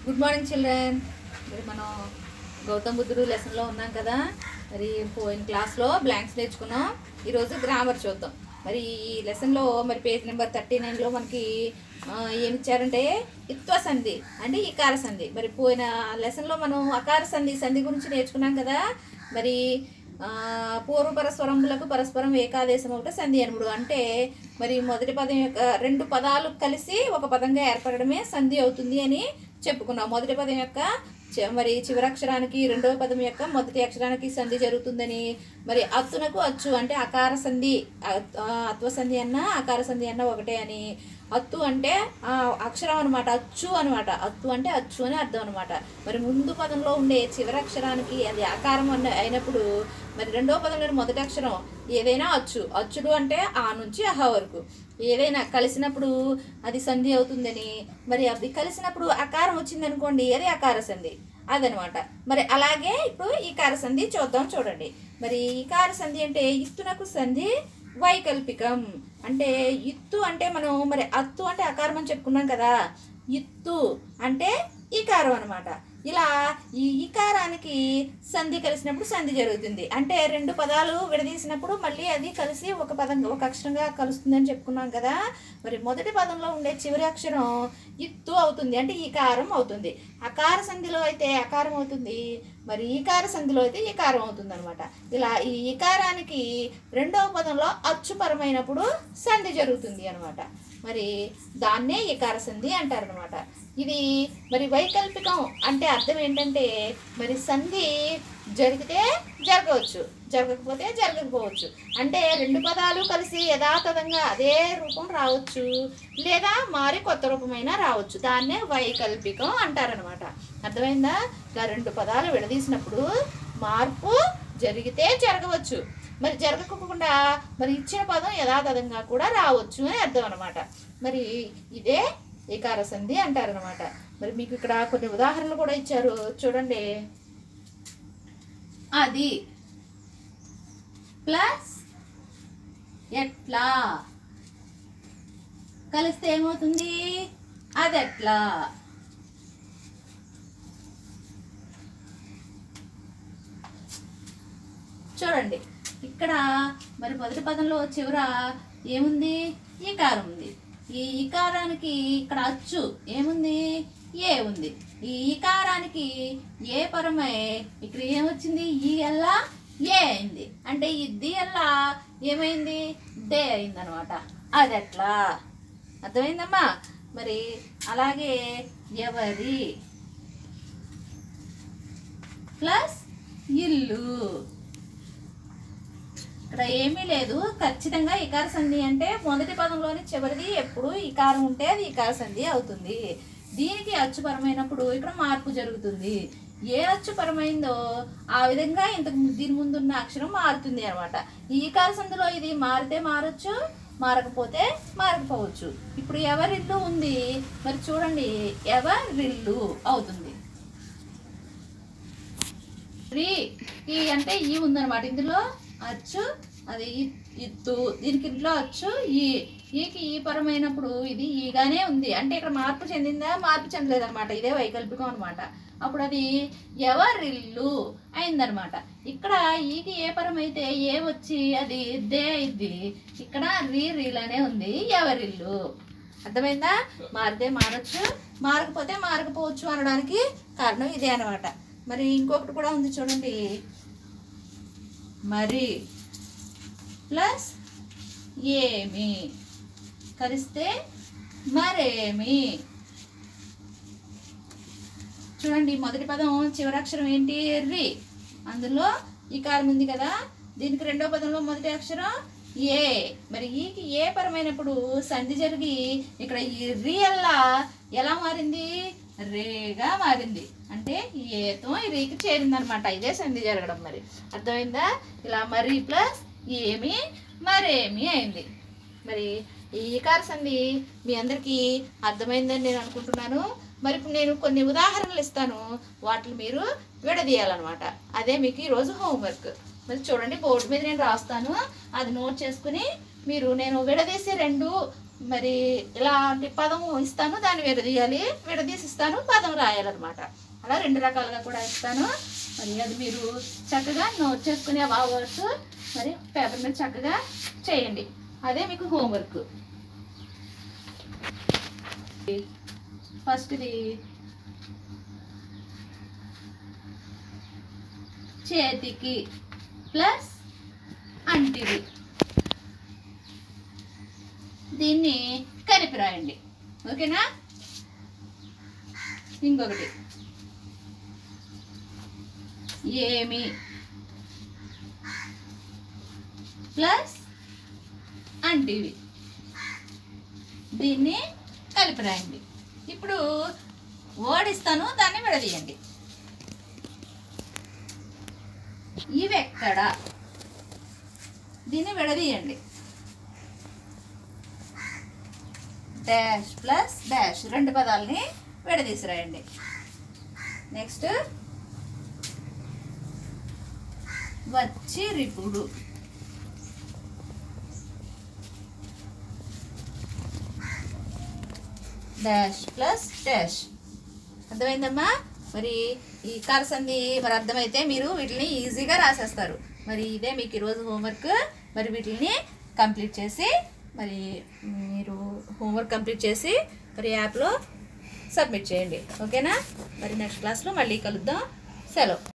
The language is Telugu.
గుడ్ మార్నింగ్ చిల్డ్రన్ మరి మనం గౌతమ్ బుద్ధుడు లెసన్లో ఉన్నాం కదా మరి పోయిన క్లాస్లో బ్లాంక్స్ నేర్చుకున్నాం ఈరోజు గ్రామర్ చూద్దాం మరి ఈ లెసన్లో మరి పేజ్ నెంబర్ థర్టీ నైన్లో మనకి ఆ, ఏమి ఇచ్చారంటే ఇత్వ సంధి అంటే ఇకార సంధి మరి పోయిన లెసన్లో మనం అకార సంధి సంధి గురించి నేర్చుకున్నాం కదా మరి ఆ, పూర్వపర స్వరములకు పరస్పరం ఏకాదేశం ఒకటి సంధి అనుడు అంటే మరి మొదటి పదం యొక్క రెండు పదాలు కలిసి ఒక పదంగా ఏర్పడడమే సంధి అవుతుంది అని చెప్పుకున్నాం మొదటి పదం యొక్క చ- మరి చివరి అక్షరానికి రెండవ పదం యొక్క మొదటి అక్షరానికి సంధి జరుగుతుందని మరి అత్తునకు అచ్చు అంటే అకార సంధి అత్- ఆ, అత్వ సంధి అన్న అకార సంధి అన్న ఒకటే అని అత్తు అంటే ఆ అక్షరం అనమాట అచ్చు అనమాట అత్తు అంటే అచ్చు అని అర్థం అనమాట మరి ముందు పదంలో ఉండే చివరి అక్షరానికి అది ఆకారం అన్న అయినప్పుడు మరి రెండో పదంలోని మొదటి అక్షరం ఏదైనా అచ్చు అచ్చుడు అంటే ఆ నుంచి అహ వరకు ఏదైనా కలిసినప్పుడు అది సంధి అవుతుందని మరి అది కలిసినప్పుడు అకారం వచ్చింది అనుకోండి అది అకార సంధి అదనమాట మరి అలాగే ఇప్పుడు ఈ కార సంధి చూద్దాం చూడండి మరి ఈ కార సంధి అంటే ఇత్తునకు సంధి వైకల్పికం అంటే ఇత్తు అంటే మనం మరి అత్తు అంటే అకారం అని చెప్పుకున్నాం కదా ఇత్తు అంటే ఈకారం అనమాట ఇలా ఈ ఈకారానికి సంధి కలిసినప్పుడు సంధి జరుగుతుంది అంటే రెండు పదాలు విడదీసినప్పుడు మళ్ళీ అది కలిసి ఒక పదంగా ఒక అక్షరంగా కలుస్తుందని చెప్పుకున్నాం కదా మరి మొదటి పదంలో ఉండే చివరి అక్షరం ఇత్తు అవుతుంది అంటే ఈకారం అవుతుంది అకార సంధిలో అయితే అకారం అవుతుంది మరి ఈకార సంధిలో అయితే ఈకారం అవుతుంది అనమాట ఇలా ఈ ఈకారానికి రెండవ పదంలో అచ్చుపరమైనప్పుడు సంధి జరుగుతుంది అనమాట మరి దాన్నే ఈకార సంధి అంటారనమాట ఇది మరి వైకల్పికం అంటే అర్థం ఏంటంటే మరి సంధి జరిగితే జరగవచ్చు జరగకపోతే జరగకపోవచ్చు అంటే రెండు పదాలు కలిసి యథాతథంగా అదే రూపం రావచ్చు లేదా మారి కొత్త రూపమైనా రావచ్చు దాన్నే వైకల్పికం అంటారనమాట అర్థమైందా ఇలా రెండు పదాలు విడదీసినప్పుడు మార్పు జరిగితే జరగవచ్చు మరి జరగకుండా మరి ఇచ్చిన పదం యథాతథంగా కూడా రావచ్చు అని అర్థం అనమాట మరి ఇదే ఏకార సంధి అంటారనమాట మరి మీకు ఇక్కడ కొన్ని ఉదాహరణలు కూడా ఇచ్చారు చూడండి అది ప్లస్ ఎట్లా కలిస్తే ఏమవుతుంది అది ఎట్లా చూడండి ఇక్కడ మరి మొదటి పదంలో చివర ఏముంది ఈకారం ఉంది ఈ ఈకారానికి ఇక్కడ అచ్చు ఏముంది ఏ ఉంది ఈ ఈకారానికి ఏ పరమై ఇక్కడ ఏమొచ్చింది ఈ ఎల్లా ఏ అయింది అంటే ఈ ది ఎల్లా ఏమైంది డే అయింది అనమాట అది ఎట్లా అర్థమైందమ్మా మరి అలాగే ఎవరి ప్లస్ ఇల్లు ఇక్కడ ఏమీ లేదు ఖచ్చితంగా ఇకార సంధి అంటే మొదటి పదంలోని చివరిది ఎప్పుడు ఇకారం ఉంటే అది ఇకార సంధి అవుతుంది దీనికి అచ్చుపరమైనప్పుడు ఇక్కడ మార్పు జరుగుతుంది ఏ అచ్చుపరమైందో ఆ విధంగా ఇంతకు ము- దీని ముందు ఉన్న అక్షరం మారుతుంది అనమాట ఈ ఇకార సంధిలో ఇది మారితే మారచ్చు మారకపోతే మారకపోవచ్చు ఇప్పుడు ఎవరిల్లు ఉంది మరి చూడండి ఎవరిల్లు అవుతుంది రీ ఈ అంటే ఈ ఉందన్నమాట ఇందులో అచ్చు అది ఇ- ఇత్తు దీనికి ఇంట్లో అచ్చు ఈ ఈకి ఈ పరమైనప్పుడు ఇది ఈగానే ఉంది అంటే ఇక్కడ మార్పు చెందిందా మార్పు చెందలేదన్నమాట ఇదే వైకల్పికం అనమాట అప్పుడు అది ఎవరిల్లు అయిందనమాట ఇక్కడ ఈకి ఏ పరమైతే ఏ వచ్చి అది దే అయింది ఇక్కడ రీ రీలానే ఉంది ఎవరిల్లు అర్థమైందా మారితే మారచ్చు మారకపోతే మారకపోవచ్చు అనడానికి కారణం ఇదే అనమాట మరి ఇంకొకటి కూడా ఉంది చూడండి మరి ప్లస్ ఏమి కలిస్తే మరేమి చూడండి మొదటి పదం చివరి అక్షరం ఏంటి రి అందులో ఈ కారం ఉంది కదా దీనికి రెండో పదంలో మొదటి అక్షరం ఏ మరి ఈకి ఏ పరమైనప్పుడు సంధి జరిగి ఇక్కడ ఈ రి అల్లా ఎలా మారింది రేగా మారింది అంటే ఏతో ఈ రీకి చేరిందనమాట ఇదే సంధి జరగడం మరి అర్థమైందా ఇలా మరి ప్లస్ ఏమి మరేమి అయింది మరి ఈ ఈకార సంధి మీ అందరికీ అర్థమైందని నేను అనుకుంటున్నాను మరి ఇప్పుడు నేను కొన్ని ఉదాహరణలు ఇస్తాను వాటిని మీరు విడదీయాలన్నమాట అదే మీకు ఈరోజు హోంవర్క్ మరి చూడండి బోర్డు మీద నేను రాస్తాను అది నోట్ చేసుకుని మీరు నేను విడదీసి రెండు మరి ఇలాంటి పదం ఇస్తాను దాన్ని విడదీయాలి విడదీసి ఇస్తాను పదం రాయాలన్నమాట అలా రెండు రకాలుగా కూడా ఇస్తాను మరి అది మీరు చక్కగా నోట్ చేసుకునే ఆ వర్డ్స్ మరి పేపర్ మీద చక్కగా చేయండి అదే మీకు హోంవర్క్ ఫస్ట్ది చేతికి ప్లస్ అంటిది దీన్ని కలిపి రాయండి ఓకేనా ఇంకొకటి ఏమి ప్లస్ అంటివి దీన్ని కలిపి రాయండి ఇప్పుడు ఓడిస్తాను దాన్ని విడదీయండి ఇవెక్కడ దీన్ని విడదీయండి డాష్ ప్లస్ డాష్ రెండు పదాలని విడదీసి రాయండి నెక్స్ట్ వచ్చి రిపుడు డాష్ ప్లస్ డాష్ అర్థమైందమ్మా మరి ఈ కరసంది మరి అర్థమైతే మీరు వీటిని ఈజీగా రాసేస్తారు మరి ఇదే మీకు ఈరోజు హోంవర్క్ మరి వీటిని కంప్లీట్ చేసి మరి మీరు హోంవర్క్ కంప్లీట్ చేసి మరి యాప్లో సబ్మిట్ చేయండి ఓకేనా మరి నెక్స్ట్ క్లాస్లో మళ్ళీ కలుద్దాం సెలవు